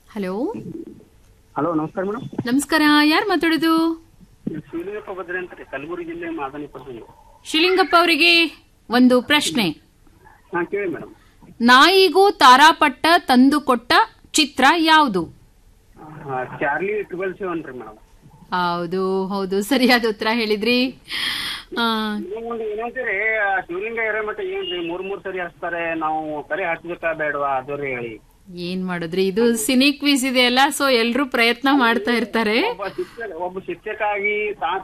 hello hello ನಮಸ್ಕಾರ madam ನಮಸ್ಕಾರ ಯಾರು ಮಾತಾಡೋದು ಶಿವಲಿಂಗಪ್ಪ ಭದ್ರಿ ಅಂತ ರೀ ಕಲಬುರಗಿ ಜಿಲ್ಲೆ ಮಾದನಿಪುರದಿಂದ ಶಿಲಿಂಗಪ್ಪ ಅವರಿಗೆ ಒಂದು ಪ್ರಶ್ನೆ ಹಾ ಕೇಳಿ ಮೇಡಮ್ ನಾಯಿಗೂ ತಾರಾಪಟ್ಟ ತಂದುಕೊಟ್ಟ ಚಿತ್ರ ಯಾವುದು ಚಾರ್ಲಿ ಟ್ವೆಲ್ ಸೆವೆನ್ ರೀ ಮೇಡಮ್ ಹೌದು ಹೌದು ಸರಿಯಾದ ಉತ್ತರ ಹೇಳಿದ್ರಿ ಆ, ಇನ್ನೊಂದು ಏನಂತೀರಿ ಆ ಶಿವಲಿಂಗ ಹಿರೇಮಠ ಏನ್ರಿ ಮೂರ್ ಮೂರ್ ಸರಿ ಹಚ್ತಾರೆ ನಾವು ಕರೆ ಹಚ್ಬೇಕಾ ಬೇಡವಾ ಅದು ರೀ ಹೇಳಿ ಏನ್ ಮಾಡಿದ್ರಿ ಇದು ಸಿನಿ ಕ್ವಿಸ್ ಇದೆಯಲ್ಲ ಸೊ ಎಲ್ರೂ ಪ್ರಯತ್ನ ಮಾಡ್ತಾ ಇರ್ತಾರೆ ಒಬ್ಬ ಶಿಕ್ಷಕ ಒಬ್ಬ ಶಿಕ್ಷಕ ಆಗಿ ತಾ